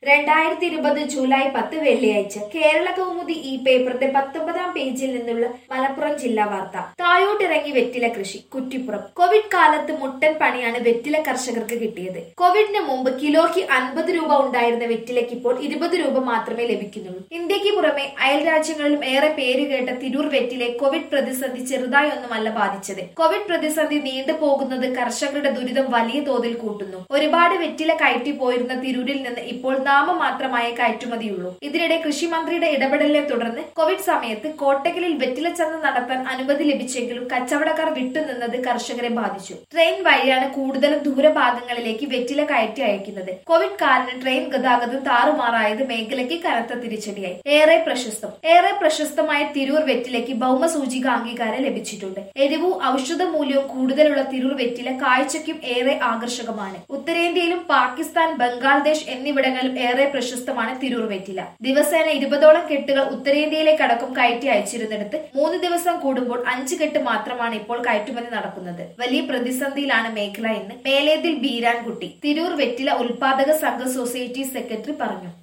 രണ്ടായിരത്തി ഇരുപത് ജൂലൈ പത്ത് വെള്ളിയാഴ്ച കേരള കൗമുദി ഈ പേപ്പറിന്റെ പത്തൊമ്പതാം പേജിൽ നിന്നുള്ള മലപ്പുറം ജില്ലാ വാർത്ത താഴോട്ടിറങ്ങി വെറ്റില കൃഷി കുറ്റിപ്പുറം കോവിഡ് കാലത്ത് മുട്ടൻ പണിയാണ് വെറ്റില കർഷകർക്ക് കിട്ടിയത് കോവിഡിന് മുമ്പ് കിലോയ്ക്ക് അൻപത് രൂപ ഉണ്ടായിരുന്ന വെറ്റിലയ്ക്ക് ഇപ്പോൾ ഇരുപത് രൂപ മാത്രമേ ലഭിക്കുന്നുള്ളൂ ഇന്ത്യക്ക് പുറമെ അയൽ രാജ്യങ്ങളിലും ഏറെ പേരുകേട്ട തിരൂർ വെറ്റിലെ കോവിഡ് പ്രതിസന്ധി ചെറുതായി ഒന്നുമല്ല ബാധിച്ചത് കോവിഡ് പ്രതിസന്ധി നീണ്ടു പോകുന്നത് കർഷകരുടെ ദുരിതം വലിയ തോതിൽ കൂട്ടുന്നു ഒരുപാട് വെറ്റില കയറ്റി പോയിരുന്ന തിരൂരിൽ നിന്ന് ഇപ്പോൾ നാമമാത്രമായ കയറ്റുമതിയുള്ളൂ ഇതിനിടെ കൃഷിമന്ത്രിയുടെ ഇടപെടലിനെ തുടർന്ന് കോവിഡ് സമയത്ത് കോട്ടക്കലിൽ വെറ്റില ചന്ത നടത്താൻ അനുമതി ലഭിച്ചെങ്കിലും കച്ചവടക്കാർ വിട്ടുനിന്നത് കർഷകരെ ബാധിച്ചു ട്രെയിൻ വഴിയാണ് കൂടുതലും ദൂരഭാഗങ്ങളിലേക്ക് വെറ്റില കയറ്റി അയക്കുന്നത് കോവിഡ് കാരണം ട്രെയിൻ ഗതാഗതം താറുമാറായത് മേഖലയ്ക്ക് കനത്ത തിരിച്ചടിയായി ഏറെ പ്രശസ്തം ഏറെ പ്രശസ്തമായ തിരൂർ വെറ്റിലയ്ക്ക് ഭൗമസൂചിക അംഗീകാരം ലഭിച്ചിട്ടുണ്ട് എരിവും ഔഷധ മൂല്യവും കൂടുതലുള്ള തിരൂർ വെറ്റില കാഴ്ചയ്ക്കും ഏറെ ആകർഷകമാണ് ഉത്തരേന്ത്യയിലും പാകിസ്ഥാൻ ബംഗ്ലാദേശ് എന്നിവിടങ്ങളിലും ഏറെ പ്രശസ്തമാണ് തിരൂർ വെറ്റില ദിവസേന ഇരുപതോളം കെട്ടുകൾ ഉത്തരേന്ത്യയിലേക്കടക്കം കയറ്റി അയച്ചിരുന്നിടത്ത് മൂന്ന് ദിവസം കൂടുമ്പോൾ അഞ്ച് കെട്ട് മാത്രമാണ് ഇപ്പോൾ കയറ്റുമതി നടക്കുന്നത് വലിയ പ്രതിസന്ധിയിലാണ് മേഖല എന്ന് മേലേതിൽ ബീരാൻകുട്ടി തിരൂർ വെറ്റില ഉൽപാദക സംഘ സൊസൈറ്റി സെക്രട്ടറി പറഞ്ഞു